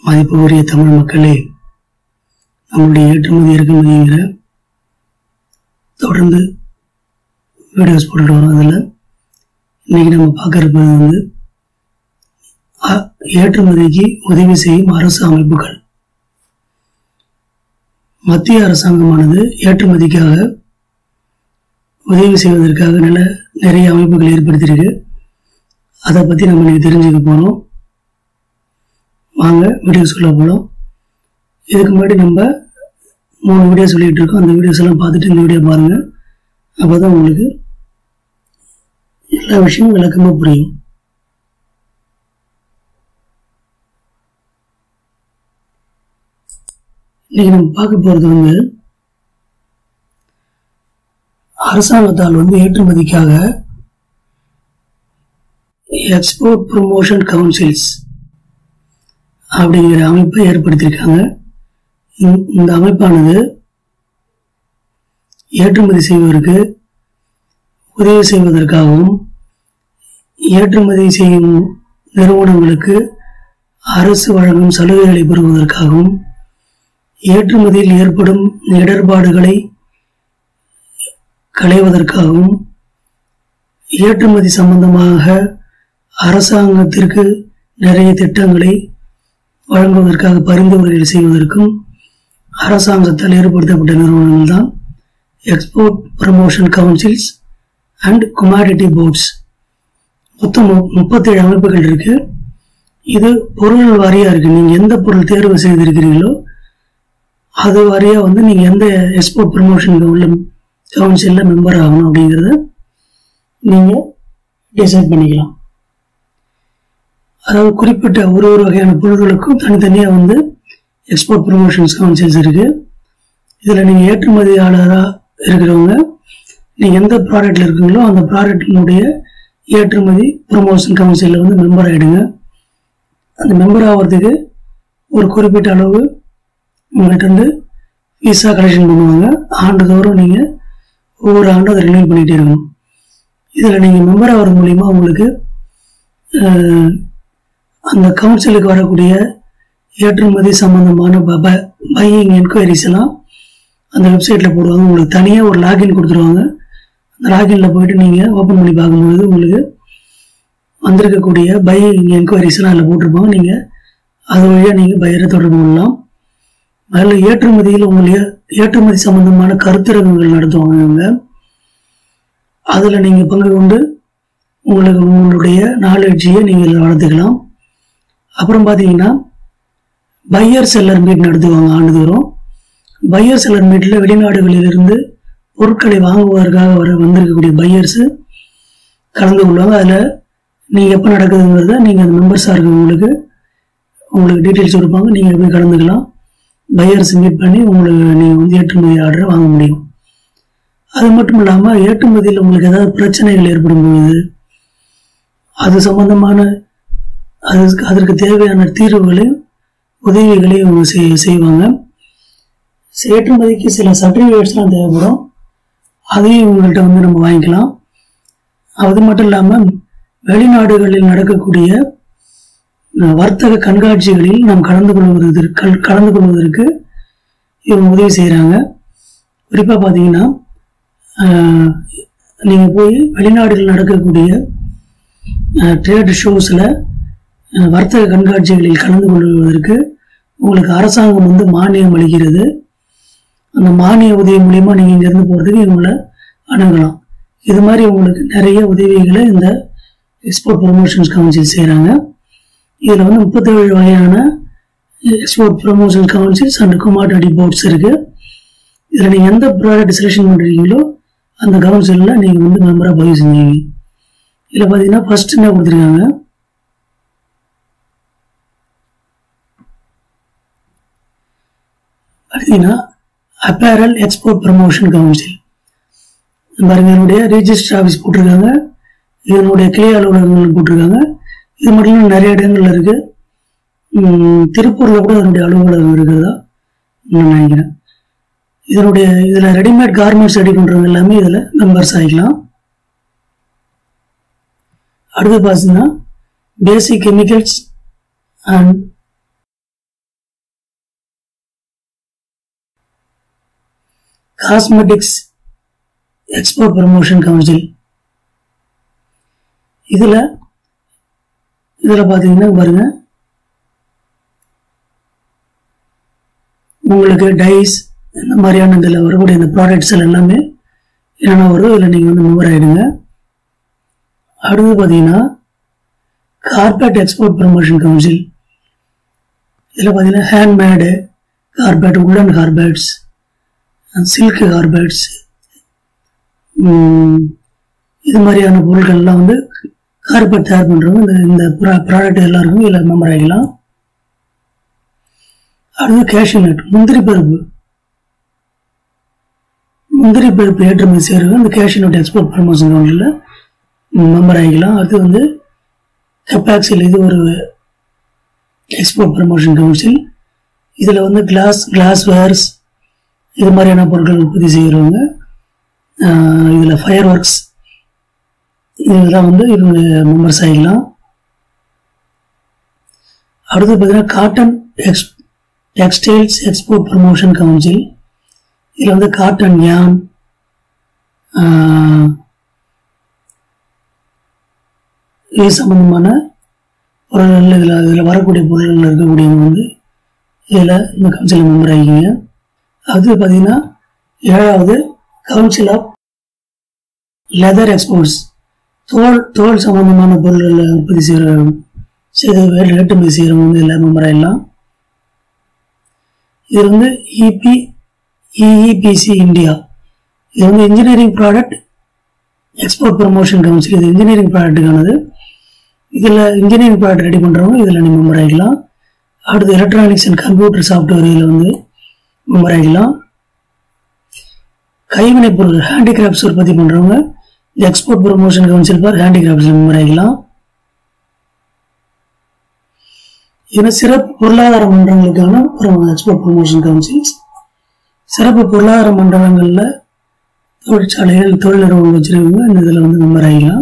மதிப்புக்குரிய தமிழ் மக்களே நம்மளுடைய ஏற்றுமதி இறக்குமதிங்கிற தொடர்ந்து வீடியோஸ் போட்டுட்டு வரோம் அதில் இன்னைக்கு நம்ம பார்க்க இருப்பது வந்து அ- ஏற்றுமதிக்கு உதவி செய்யும் அரசு அமைப்புகள் மத்திய அரசாங்கமானது ஏற்றுமதிக்காக உதவி செய்வதற்காக நல்ல நிறைய அமைப்புகள் ஏற்படுத்தியிருக்கு அதை பற்றி நம்ம இன்னைக்கு தெரிஞ்சுக்க போகிறோம் வாங்க வீடியோ சொல்ல போகலாம் இதுக்கு முன்னாடி நம்ம மூணு வீடியோ சொல்லிட்டு இருக்கோம் அந்த வீடியோஸ் எல்லாம் பார்த்துட்டு இந்த வீடியோ பாருங்கள் அப்போ தான் உங்களுக்கு எல்லா விஷயமும் விளக்கமாக புரியும் இன்னைக்கு நம்ம பார்க்க போகிறது வந்து அரசாங்கத்தால் வந்து ஏற்றுமதிக்காக எக்ஸ்போர்ட் ப்ரொமோஷன் கவுன்சில்ஸ் அப்படிங்கிற அமைப்பை ஏற்படுத்தியிருக்காங்க இந்த- இந்த அமைப்பானது ஏற்றுமதி செய்வதற்கு உதவி செய்வதற்காகவும் ஏற்றுமதி செய்யும் நிறுவனங்களுக்கு அரசு வழங்கும் சலுகைகளை பெறுவதற்காகவும் ஏற்றுமதியில் ஏற்படும் இடர்பாடுகளை களைவதற்காகவும் ஏற்றுமதி சம்பந்தமாக அரசாங்கத்திற்கு நிறைய திட்டங்களை வழங்குவதற்காக பரிந்துரைகள் செய்வதற்கும் அரசாங்கத்தால் ஏற்படுத்தப்பட்ட நிறுவனங்கள் தான் export promotion councils and commodity boards மொத்தம் மு- முப்பத்தேழு அமைப்புகள் இருக்கு இது பொருள் வாரியா இருக்கு நீங்க எந்த பொருள் தேர்வு செய்திருக்கிறீங்களோ அது வாரியா வந்து நீங்க எந்த எக்ஸ்போர்ட் ப்ரமோஷன் கவுன்சில்ல மெம்பர் ஆகணும் அப்படிங்கறத நீங்க டிசைட் பண்ணிக்கலாம் அதாவது குறிப்பிட்ட ஒரு ஒரு வகையான பொருட்களுக்கும் தனித்தனியாக வந்து எக்ஸ்போர்ட் ப்ரொமோஷன்ஸ் கவுன்சில்ஸ் இருக்கு இதில் நீங்கள் ஏற்றுமதியாளராக இருக்கிறவங்க நீங்கள் எந்த ப்ராடக்ட்ல இருக்கீங்களோ அந்த ப்ராடக்டினுடைய ஏற்றுமதி ப்ரொமோஷன் கவுன்சிலில் வந்து மெம்பர் ஆகிடுங்க அந்த மெம்பர் ஆகிறதுக்கு ஒரு குறிப்பிட்ட அளவு உங்கள்கிட்ட இருந்து விசா கலெக்ஷன் பண்ணுவாங்க ஆண்டுதோறும் நீங்கள் ஒவ்வொரு ஆண்டும் அதை ரினியூல் பண்ணிகிட்டே இருக்கணும் இதில் நீங்கள் மெம்பர் ஆகிறது மூலிமா உங்களுக்கு அஹ், அந்த கவுன்சிலுக்கு வரக்கூடிய ஏற்றுமதி சம்பந்தமான பையிங் என்கொயரிஸ் எல்லாம் அந்த வெப்சைட்டில் போடுவாங்க உங்களுக்கு தனியாக ஒரு லாகின் கொடுத்துருவாங்க அந்த லாகின்ல போயிட்டு நீங்கள் ஓப்பன் பண்ணி பார்க்கும்பொழுது உங்களுக்கு வந்திருக்கக்கூடிய பையிங் என்கொயரிஸ் எல்லாம் அதில் போட்டிருப்பாங்க நீங்கள் அது வழியாக நீங்கள் பையரை தொடர்பு கொள்ளலாம் அதில் ஏற்றுமதியில் உங்களுடைய ஏற்றுமதி சம்பந்தமான கருத்தரங்குகள் நடத்துவாங்க இவங்க அதில் நீங்கள் பங்கு கொண்டு உங்களுக்கு உங்களுடைய நாலேஜையை நீங்கள் வளர்த்துக்கலாம் அப்புறம் பார்த்தீங்கன்னா பையர் செல்லர் மீட் நடத்துவாங்க ஆண்டுதோறும் பையர் செல்லர் மீட்டில் வெளிநாடுகளிலிருந்து பொருட்களை வாங்குவதற்காக வர வந்திருக்கக்கூடிய பையர்ஸு கலந்து கொள்வாங்க அதில் நீங்கள் எப்போ நடக்குதுங்கிறத நீங்கள் அந்த மெம்பர்ஸாக இருக்கவங்களுக்கு உங்களுக்கு டீட்டெயில்ஸ் கொடுப்பாங்க நீங்கள் போய் கலந்துக்கலாம் பையர்ஸ் மீட் பண்ணி உங்களுக்கு நீங்கள் வந்து ஏற்றுமதி ஆர்டரை வாங்க முடியும் அது மட்டும் இல்லாமல் ஏற்றுமதியில் உங்களுக்கு ஏதாவது பிரச்சனைகள் ஏற்படும் பொழுது அது சம்பந்தமான அது அதற்கு தேவையான தீர்வுகளையும் உதவிகளையும் அவங்க செய் செய்வாங்க ஏற்றுமதிக்கு சில சர்டிஃபிகேட்ஸ்லாம் தேவைப்படும் அதையும் இவங்கள்ட்ட வந்து நம்ம வாங்கிக்கலாம் அது மட்டும் இல்லாமல் வெளிநாடுகளில் நடக்கக்கூடிய அஹ், வர்த்தக கண்காட்சிகளில் நாம் கலந்து கொள்வதற்கு கல்- கலந்து கொள்வதற்கு இவங்க உதவி செய்கிறாங்க குறிப்பாக பார்த்தீங்கன்னா நீங்கள் போய் வெளிநாடுகளில் நடக்கக்கூடிய ட்ரேட் ஷோஸில் வர்த்தக கண்காட்சிகளில் கலந்து கொள்வதற்கு உங்களுக்கு அரசாங்கம் வந்து மானியம் அளிக்கிறது அந்த மானிய உதவி மூலியமா நீங்கள் இங்கேருந்து போகிறதுக்கு இவங்களை அணுகலாம் இது மாதிரி உங்களுக்கு நிறைய உதவிகளை இந்த எக்ஸ்போர்ட் ப்ரொமோஷன்ஸ் கவுன்சில் செய்கிறாங்க இதில் வந்து முப்பத்தேழு வகையான export promotion councils and commodity boards இருக்குது இதில் நீங்கள் எந்த ப்ராடக்ட் செலெக்ஷன் பண்ணுறீங்களோ அந்த கவுன்சிலில் நீங்கள் வந்து மெம்பராக பதிவு செஞ்சீங்க இதில் பார்த்தீங்கன்னா ஃபர்ஸ்ட் என்ன கொடுத்துருக்காங்க பார்த்தீங்கன்னா அப்பேரல் எக்ஸ்போர்ட் ப்ரமோஷன் கவுன்சில் பாருங்க இதனுடைய ரெஜிஸ்டர் ஆஃபீஸ் போட்டிருக்காங்க இதனுடைய கிளை அலுவலகங்கள் போட்டிருக்காங்க இது மட்டும் இல்லாம நிறைய இடங்கள்ல இருக்கு உம், திருப்பூர்ல கூட அதனுடைய அலுவலகம் இருக்கிறதா நான் நினைக்கிறேன் இதனுடைய இதுல ரெடிமேட் கார்மெண்ட்ஸ் ரெடி பண்றவங்க எல்லாமே இதுல மெம்பர்ஸ் ஆகிக்கலாம் அடுத்து பார்த்தீங்கன்னா basic chemicals and cosmetics export promotion council இதில் இதில் பார்த்தீங்கன்னா பாருங்க உங்களுக்கு டைஸ் இந்த மாதிரியான இதில் வரக்கூடிய இந்த ப்ராடக்ட்ஸ் எல்லாமே என்னென்ன வரும் இதில் நீங்கள் வந்து மெம்பர் ஆகிடுங்க அடுத்து பார்த்தீங்கன்னா கார்பெட் எக்ஸ்போர்ட் ப்ரமோஷன் கவுன்சில் இதில் பார்த்தீங்கன்னா handmade carpet woollen carpets silk carpets இது மாதிரியான பொருட்கள்லாம் வந்து கார்பெட் தயார் பண்ணுறவங்க இந்த இந்த ப்ராடக்ட் எல்லாருக்கும் இதில் மெம்பர் ஆகிக்கலாம் அடுத்து கேஷ்யூ நட் முந்திரி பருப்பு முந்திரி பருப்பு ஏற்றுமதி செய்கிறவங்க இந்த கேஷ்யூ நட் எக்ஸ்போர்ட் ப்ரமோஷன் கவுன்சிலில் மெம்பர் ஆகிக்கலாம் அடுத்து வந்து கெப்பாக்சில் இது ஒரு எக்ஸ்போர்ட் ப்ரமோஷன் கவுன்சில் இதில் வந்து கிளாஸ் கிளாஸ் வேர்ஸ் இது மாதிரியான பொருட்கள் உற்பத்தி செய்கிறவங்க இதில் ஃபயர் ஒர்க்ஸ் இதெல்லாம் வந்து இவங்க மெம்பர்ஸ் ஆகிக்கலாம் அடுத்து பார்த்தீங்கன்னா cotton ex textiles export promotion council இதில் வந்து காட்டன் யான் இது சம்பந்தமான பொருள்கள் இதில் இதில் வரக்கூடிய பொருள்கள் இருக்கக்கூடியவங்க வந்து இதில் இந்த கவுன்சில் மெம்பர் ஆகிக்கிங்க அது பார்த்தீங்கன்னா ஏழாவது கவுன்சில் ஆஃப் லெதர் எக்ஸ்போர்ட்ஸ் தோல் தோல் சம்பந்தமான பொருள்களை உற்பத்தி செய்கிற செய்த ஏற்றுமதி செய்கிறவங்க வந்து இதில் மெம்பர் ஆகிடலாம் இது வந்து இபி இஇபிசி இந்தியா இது வந்து engineering product export promotion council இது இன்ஜினியரிங் ப்ராடக்ட்டுக்கானது இதில் இன்ஜினியரிங் ப்ராடக்ட் ரெடி பண்ணுறவங்க இதில் நீங்கள் மெம்பர் ஆகிக்கலாம் அடுத்து எலக்ட்ரானிக்ஸ் அண்ட் கம்ப்யூட்டர் சாஃப்ட்வேர் இதில் வந்து மெம்பர் ஆகிக்கலாம் கைவினை பொருள் ஹேண்டிகிராஃப்ட்ஸ் உற்பத்தி பண்ணுறவங்க export promotion council for handicrafts member ஆகிக்கலாம் இது சிறப்பு பொருளாதார மன்றங்களுக்கான எக்ஸ்போர்ட் ப்ரமோஷன் கவுன்சில்ஸ் சிறப்பு பொருளாதார மண்டலங்களில் தொழிற்சாலைகள் தொழில் நிறுவனம் வச்சிருக்கவங்க இந்த இதில் வந்து மெம்பர் ஆகிக்கலாம்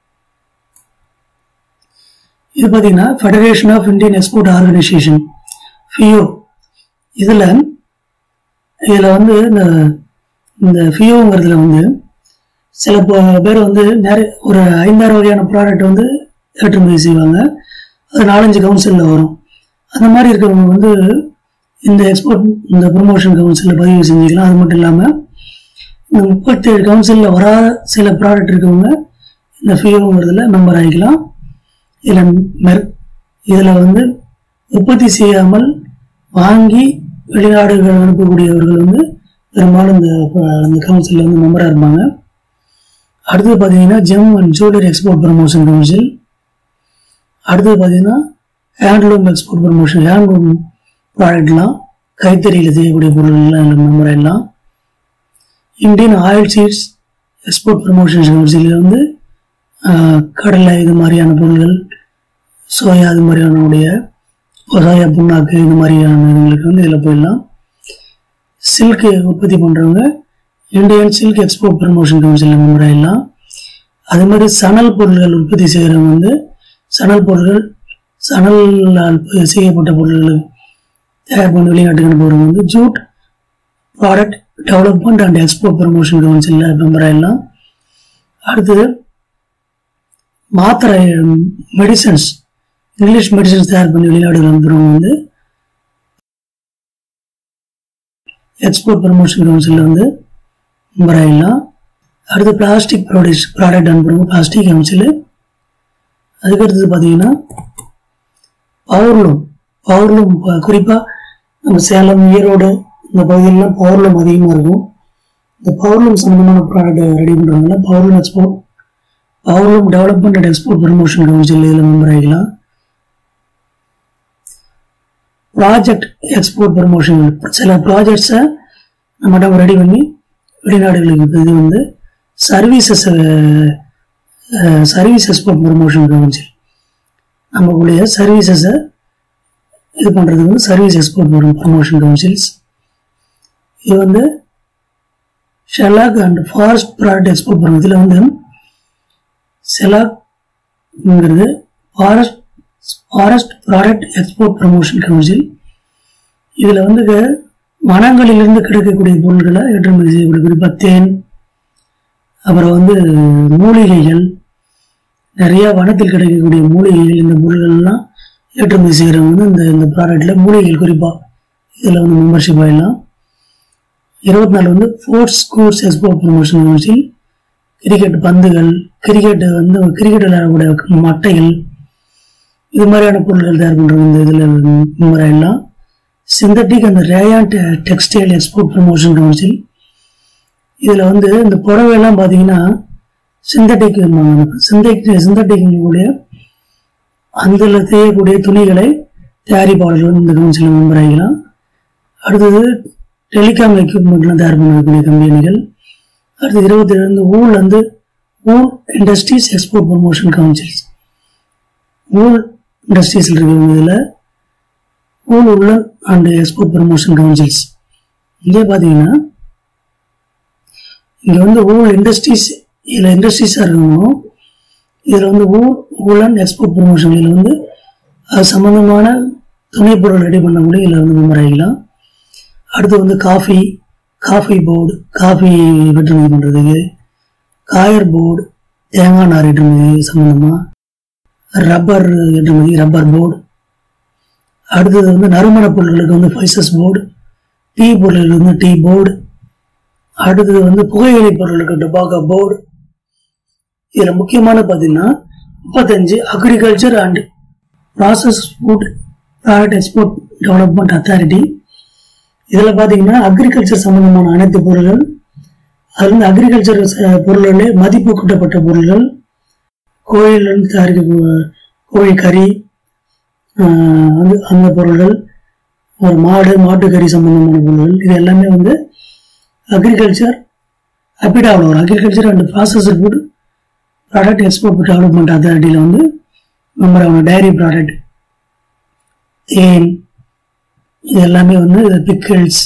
இது பார்த்தீங்கன்னா federation of Indian export organisation FIEO இதில் இதில் வந்து இந்த இந்த ஃபியோங்கிறதுல வந்து சில பேர் வந்து நிறைய ஒரு ஐந்தாறு வகையான ப்ராடக்ட் வந்து ஏற்றுமதி செய்வாங்க அது நாலஞ்சு கவுன்சிலில் வரும் அந்த மாதிரி இருக்கிறவங்க வந்து இந்த எக்ஸ்போர்ட் இந்த ப்ரொமோஷன் கவுன்சிலில் பதிவு செஞ்சுக்கலாம் அது மட்டும் இல்லாமல் இந்த முப்பத்தேழு கவுன்சிலில் வராத சில ப்ராடக்ட் இருக்கவங்க இந்த ஃபியோங்கிறதுல மெம்பர் ஆகிக்கலாம் இதில் மெர் இதில் வந்து உற்பத்தி செய்யாமல் வாங்கி வெளிநாடுகள் அனுப்பக்கூடியவர்கள் வந்து பெரும்பாலும் இந்த இந்த கவுன்சிலில் வந்து மெம்பராக இருப்பாங்க அடுத்தது பார்த்தீங்கன்னா gem and jewellery export promotion council அடுத்தது பார்த்தீங்கன்னா ஹேண்ட்லூம் எக்ஸ்போர்ட் ப்ரமோஷன் ஹேண்ட்லூம் ப்ராடக்ட்லாம் கைத்தறியில் செய்யக்கூடிய பொருள்லாம் எல்லாம் மெம்பர் ஆகிடலாம் Indian oil seeds export promotion கவுன்சிலில் வந்து கடலை இது மாதிரியான பொருள்கள் சோயா இது மாதிரியானுடைய சோயா புண்ணாக்கு இது மாதிரியான இதுங்களுக்கு வந்து இதில் போயிடலாம் சில்க் உற்பத்தி பண்ணுறவங்க இந்தியன் சில்க் எக்ஸ்போர்ட் ப்ரமோஷன் கவுன்சிலில் மெம்பர் ஆகிடலாம் அது மாதிரி சணல் பொருள்கள் உற்பத்தி செய்கிறவங்க வந்து சணல் பொருள்கள் சணலால் செய்யப்பட்ட பொருள்கள் தயார் பண்ணி வெளிநாட்டுக்கு அனுப்புறவங்க வந்து jute product development and export promotion கவுன்சிலில் மெம்பர் ஆகிடலாம் அடுத்தது மாத்திரை மெடிசன்ஸ் இங்கிலீஷ் மெடிசன்ஸ் தயார் பண்ணி வெளிநாடுகள் அனுப்புறவங்க வந்து எக்ஸ்போர்ட் ப்ரமோஷன் கவுன்சிலில் வந்து மெம்பர் ஆகிடலாம் அடுத்து பிளாஸ்டிக் ப்ராடக்ட்ஸ் ப்ராடக்ட் அனுப்புறவங்க பிளாஸ்டிக் கவுன்சில் அதுக்கடுத்தது பார்த்தீங்கன்னா பவர்லூம் பவர்லூம் குறிப்பாக நம்ம சேலம் ஈரோடு இந்த பகுதியிலலாம் பவர்லூம் அதிகமாக இருக்கும் இந்த பவர்லூம் சம்மந்தமான ப்ராடக்ட் ரெடி பண்ணுறவங்கள powerloom export powerloom development and export promotion council இதில் மெம்பர் ஆகிக்கலாம் ப்ராஜெக்ட் எக்ஸ்போர்ட் ப்ரமோஷன் சில ப்ராஜெக்ட்ஸை நம்மகிட்ட ரெடி பண்ணி வெளிநாடுகளுக்கு இது வந்து services service export promotion council நம்மளுடைய சர்வீசஸை இது பண்ணுறதுக்கு வந்து சர்வீஸ் எக்ஸ்போர்ட் ப்ரமோஷன் கவுன்சில்ஸ் இது வந்து shellac and forest product export பண்ணுறது இதில் வந்து செலாக்ங்கிறது forest forest product export promotion council இதில் வந்து வனங்களிலிருந்து கிடைக்கக்கூடிய பொருட்களை ஏற்றுமதி செய்யக்கூடிய குறிப்பாக தேன் அப்புறம் வந்து மூலிகைகள் நிறைய வனத்தில் கிடைக்கக்கூடிய மூலிகைகள் இந்த பொருட்கள்லாம் ஏற்றுமதி செய்கிறவங்க வந்து இந்த இந்த ப்ராடக்ட்டில் மூலிகைகள் குறிப்பாக இதில் வந்து மெம்பர்ஷிப் ஆகிடலாம் இருபத்தி நாலு வந்து sports goods export promotion council cricket பந்துகள் கிரிக்கெட் வந்து கிரிக்கெட் விளையாடக்கூடிய மட்டைகள் இது மாதிரியான பொருட்கள் தயார் பண்ணுறது இந்த இதில் மெம்பர் ஆகிடலாம் சிந்தட்டிக் அந்த rayon textile export promotion council இதில் வந்து இந்த புடவையெல்லாம் பார்த்தீங்கன்னா சிந்தட்டிக் சிந்தட்டிக் சிந்தட்டிக்குடைய அதில் செய்யக்கூடிய துணிகளை தயாரிப்பாளர்கள் வந்து இந்த கவுன்சிலில் மெம்பர் ஆகிக்கலாம் அடுத்தது டெலிகாம் எக்யூப்மெண்ட்லாம் தயார் பண்ணக்கூடிய கம்பெனிகள் அடுத்து இருபத்தி ரெண்டு ஊல் வந்து wool industries export promotion councils wool இண்டஸ்ட்ரீஸில் இருக்கிறவங்க இதில் ஊல் உள்ள அண்ட் எக்ஸ்போர்ட் ப்ரொமோஷன் கவுன்சில்ஸ் இங்கே பார்த்தீங்கன்னா இங்கே வந்து ஊல் இண்டஸ்ட்ரீஸ் இதில் இண்டஸ்ட்ரீஸாக இருக்கணும் இதில் வந்து ஊல் ஊலன் எக்ஸ்போர்ட் ப்ரொமோஷன் இதில் வந்து அது சம்மந்தமான துணைப்பொருள் ரெடி பண்ணக்கூடிய இதில் வந்து மெம்பர் ஆகிக்கலாம் அடுத்து வந்து காஃபி காஃபி போர்டு காஃபி ஏற்றுமதி பண்ணுறதுக்கு காயர் போர்டு தேங்காய் நார் ஏற்றுமதி சம்மந்தமாக ரப்பர் ஏற்றுமதி ரப்பர் போர்டு அடுத்தது வந்து நறுமண பொருட்களுக்கு வந்து ஃபைசஸ் போர்டு டீ பொருட்களுக்கு வந்து டீ போர்டு அடுத்தது வந்து புகையிலை பொருட்களுக்கு டொபாக்கோ போர்டு இதில் முக்கியமான பார்த்தீங்கன்னா முப்பத்தஞ்சு agriculture and process food product export development authority இதில் பார்த்தீங்கன்னா அக்ரிகல்ச்சர் சம்பந்தமான அனைத்து பொருள்கள் அது வந்து அக்ரிகல்ச்சர் பொருள்களே மதிப்பு கூட்டப்பட்ட பொருள்கள் கோழிலிருந்து தயாரிக்க கோழி கறி ஆஹ் வந்து அந்த பொருள்கள் ஒரு மாடு மாட்டுக்கறி சம்பந்தமான பொருள்கள் இது எல்லாமே வந்து அக்ரிகல்ச்சர் அப்பிடாவில் வரும் agriculture and processor food product export development அத்தாரிட்டியில் வந்து மெம்பர் ஆகணும் டைரி ப்ராடக்ட் தேன் இது எல்லாமே வந்து இது பிக்கிள்ஸ்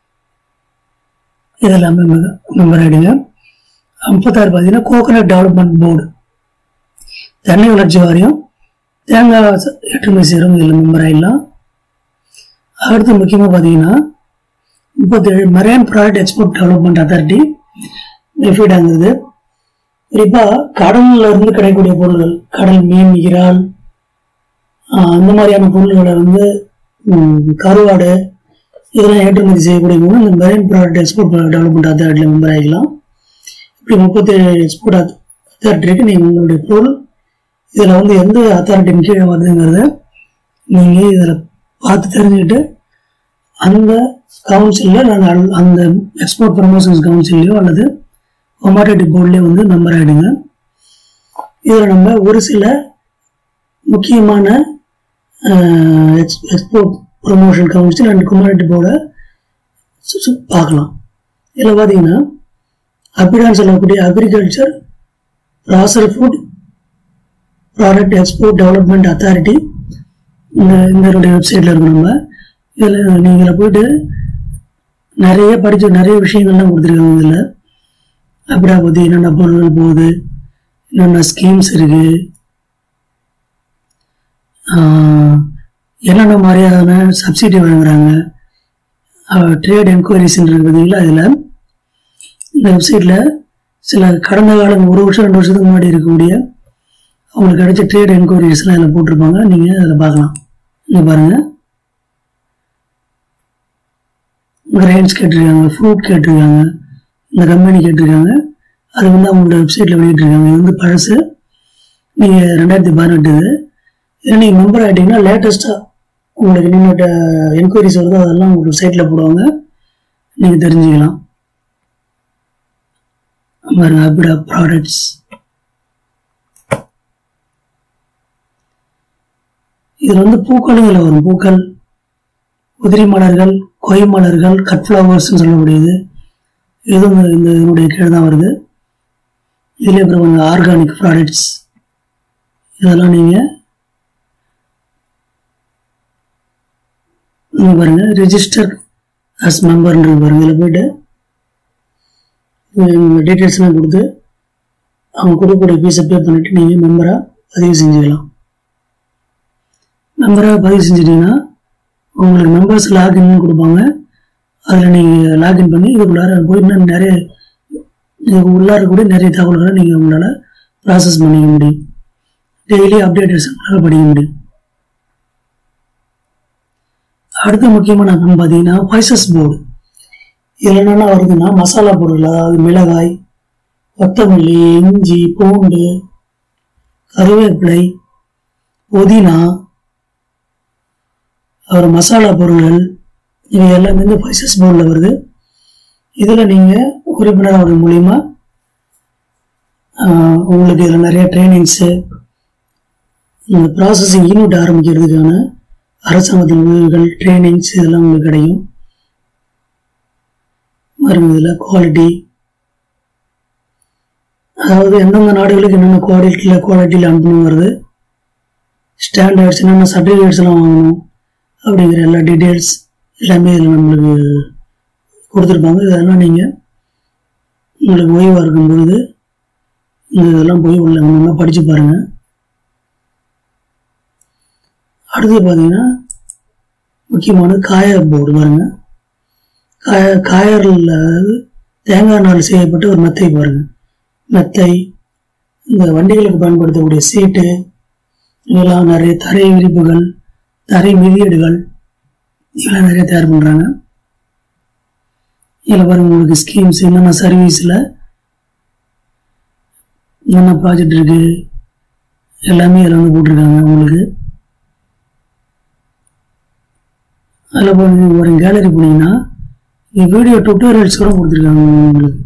இது எல்லாமே மெம்பர் ஆகிடுங்க முப்பத்தாறு பார்த்தீங்கன்னா கோகனட் டெவலப்மெண்ட் போர்டு தென்னை வளர்ச்சி வாரியம் தேங்காய் ஏற்றுமதி செய்கிறவங்க இதில் மெம்பர் ஆகிடலாம் அடுத்து முக்கியமாக பார்த்தீங்கன்னா முப்பத்தேழு marine product export development authority மெஃபிடாங்கிறது குறிப்பாக கடல்ல இருந்து கிடைக்கக்கூடிய பொருள்கள் கடல் மீன் இறால் ஆஹ் அந்த மாதிரியான பொருள்களை வந்து ம், கருவாடு இதெல்லாம் ஏற்றுமதி செய்யக்கூடிய மூலம் இந்த மெரைன் ப்ராடக்ட் எக்ஸ்போர்ட் டெவலப்மெண்ட் அத்தாரிட்டியில் மெம்பர் ஆகிக்கலாம் இப்படி முப்பத்தேழு எக்ஸ்போர்ட் அத்தாரிட்டி இருக்கு நீங்கள் உங்களுடைய பொருள் இதில் வந்து எந்த அத்தாரிட்டியின் கீழே வருதுங்கிறத நீங்கள் இதில் பார்த்து தெரிஞ்சுக்கிட்டு அந்த கவுன்சிலில் நாங்கள் அந்த எக்ஸ்போர்ட் ப்ரமோஷன்ஸ் கவுன்சில்லையோ அல்லது கொமாடிட்டி போர்ட்லேயோ வந்து மெம்பர் ஆகிடுங்க இதில் நம்ம ஒரு சில முக்கியமான export promotion council and commodity போர்டை பார்க்கலாம் இதில் பார்த்தீங்கன்னா அப்பிடான்னு சொல்லக்கூடிய agriculture processor food product export development authority இந்த இதனுடைய வெப்சைட்டில் இருக்கும் நம்ம இதில் நீங்கள் போயிட்டு நிறைய படித்த நிறைய விஷயங்கள்லாம் கொடுத்துருக்காங்க இதில் அப்படியா பற்றி என்னென்ன பொருள்கள் போகுது என்னென்ன ஸ்கீம்ஸ் இருக்கு ஆஹ், என்னென்ன மாதிரியான சப்சிடி வழங்குறாங்க ட்ரேட் என்கொயரிஸ் இருக்கு பார்த்தீங்களா இதில் இந்த வெப்சைட்டில் சில கடந்த காலம் ஒரு வருஷம் ரெண்டு வருஷத்துக்கு முன்னாடி இருக்கக்கூடிய அவங்களுக்கு கிடைச்ச ட்ரேட் என்கொயரிஸ்லாம் இதில் போட்டிருப்பாங்க நீங்கள் அதில் பார்க்கலாம் இங்கே பாருங்கள் கிரைன்ஸ் கேட்டிருக்காங்க ஃப்ரூட் கேட்டிருக்காங்க இந்த கம்பெனி கேட்டிருக்காங்க அது வந்து அவங்களோட வெப்சைட்டில் வெளியிட்டிருக்காங்க இது வந்து பழசு நீங்கள் ரெண்டாயிரத்தி பதினெட்டு இது இதில் நீங்கள் மெம்பர் ஆகிட்டீங்கன்னா லேட்டஸ்ட்டாக உங்களுக்கு என்னென்ன என்கொயரிஸ் வருதோ அதெல்லாம் உங்களுக்கு சைட்டில் போடுவாங்க நீங்கள் தெரிஞ்சுக்கலாம் பாருங்க அபிடா ப்ராடக்ட்ஸ் இதில் வந்து பூக்களும் இதில் வரும் பூக்கள் உதிரி மலர்கள் கொய் மலர்கள் கட் ஃப்ளவர்ஸ்னு சொல்லக்கூடியது இதுவும் இந்த- இந்த இதனுடைய கீழே தான் வருது இதில் அப்புறம் வந்து ஆர்கானிக் ப்ராடக்ட்ஸ் இதெல்லாம் நீங்கள் இங்க பாருங்க ரெஜிஸ்டர் அஸ் மெம்பர்ன்றது பாருங்க இதில் போயிட்டு டீட்டெயில்ஸ்லாம் கொடுத்து அவங்க கொடுக்கக்கூடிய ஃபீஸை பே பண்ணிட்டு நீங்கள் மெம்பராக பதிவு செஞ்சுக்கலாம் மெம்பராக பதிவு செஞ்சிட்டீங்கன்னா உங்களுக்கு மெம்பர்ஸ் லாகின்னு கொடுப்பாங்க அதில் நீங்கள் லாகின் பண்ணி இதுக்குள்ளார போய் இன்னும் நிறைய இதுக்கு உள்ளார கூட நிறைய தகவல்களை நீங்கள் உங்களால் ப்ராசஸ் பண்ணிக்க முடியும் டெய்லி அப்டேட்டட்ஸ் உங்களால் படிக்க முடியும் அடுத்த முக்கியமான அப்படின்னு பார்த்தீங்கன்னா பைசஸ் போர்டு இதில் என்னென்ன வருதுன்னா மசாலா பொருள் அதாவது மிளகாய் கொத்தமல்லி இஞ்சி பூண்டு கருவேப்பிலை புதினா அப்புறம் மசாலா பொருள்கள் இவை எல்லாமே இந்த பைசஸ் போர்டில் வருது இதில் நீங்கள் உறுப்பினரோட மூலிமா ஆஹ், உங்களுக்கு இதில் நிறைய ட்ரைனிங்ஸு இந்த ப்ராசஸிங் யூனிட் ஆரம்பிக்கிறதுக்கான அரசாங்கத்தின் உதவிகள் ட்ரைனிங்ஸ் இதெல்லாம் உங்களுக்கு கிடைக்கும் பாருங்க இதில் குவாலிட்டி அதாவது எந்தெந்த நாடுகளுக்கு என்னென்ன குவாலிட்டியில் குவாலிட்டியில் அனுப்பணுங்கிறது ஸ்டாண்டர்ட்ஸ் என்னென்ன சர்டிஃபிகேட்ஸ் எல்லாம் வாங்கணும் அப்படிங்கிற எல்லா டீட்டெயில்ஸ் எல்லாமே இதில் நம்மளுக்கு கொடுத்துருப்பாங்க இதெல்லாம் நீங்கள் உங்களுக்கு ஓய்வாக இருக்கும் பொழுது இந்த இதெல்லாம் போய் உள்ள நல்லா படித்து பாருங்கள் அடுத்து பார்த்தீங்கன்னா முக்கியமானது காயர் போர்டு பாருங்க காய காயரில் தேங்காய் நாள் செய்யப்பட்ட ஒரு மெத்தை பாருங்க மெத்தை இந்த வண்டிகளுக்கு பயன்படுத்தக்கூடிய சீட்டு இதெல்லாம் நிறைய தரை விரிப்புகள் தரை மிதியீடுகள் இதெல்லாம் நிறைய தயார் பண்ணுறாங்க இதில் பாருங்க உங்களுக்கு ஸ்கீம்ஸ் என்னென்ன சர்வீஸில் என்னென்ன ப்ராஜெக்ட் இருக்கு எல்லாமே இதில் வந்து போட்டிருக்காங்க உங்களுக்கு அதில் போனீங்க ஒரு கேலரி போனீங்கன்னா இங்கே வீடியோ டுட்டோரியல்ஸ் கூட கொடுத்துருக்காங்க உங்களுக்கு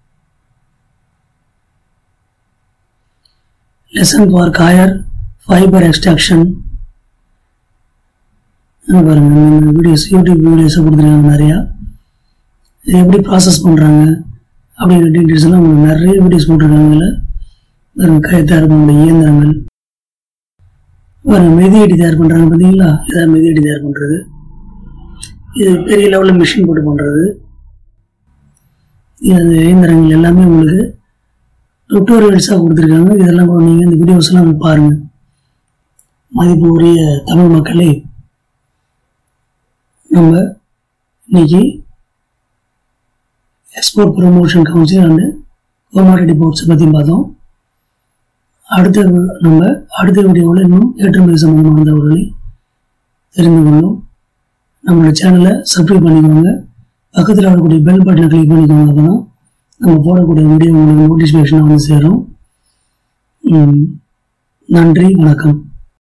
lesson for coir fibre extraction பாருங்க இந்த வீடியோஸ் யூடியூப் வீடியோஸை கொடுத்துருக்காங்க நிறையா இது எப்படி ப்ராசஸ் பண்ணுறாங்க அப்படிங்கிற டீட்டெயில்ஸ் எல்லாம் உங்களுக்கு நிறைய வீடியோஸ் போட்டிருக்காங்க இதில் பாருங்க கை தயார் பண்ணக்கூடிய இயந்திரங்கள் பாருங்க மெதியடி தயார் பண்ணுறாங்க பார்த்தீங்களா இதான் மெதியடி தயார் பண்ணுறது இது பெரிய லெவலில் மிஷின் போட்டு பண்ணுறது இது அந்த இயந்திரங்கள் எல்லாமே உங்களுக்கு டுட்டோரியல்ஸாக கொடுத்துருக்காங்க இதெல்லாம் கூட நீங்கள் இந்த வீடியோஸ்லாம் பாருங்கள் மதிப்பு உரிய தமிழ் மக்களே நம்ம இன்னைக்கு export promotion council and commodity போர்ட்ஸை பற்றி பார்த்தோம் அடுத்த வி- நம்ம அடுத்த வீடியோவில் இன்னும் ஏற்றுமதி சம்பந்தமான தகவல்களை தெரிந்து கொள்ளும் நம்மளோட சேனலை சப்ஸ்கிரைப் பண்ணிக்கோங்க பக்கத்தில் வரக்கூடிய பெல் பட்டனை கிளிக் பண்ணிக்கோங்க அப்போ தான் நம்ம போடக்கூடிய வீடியோ உங்களுக்கு நோட்டிஃபிகேஷனாக வந்து சேரும் ம், நன்றி வணக்கம்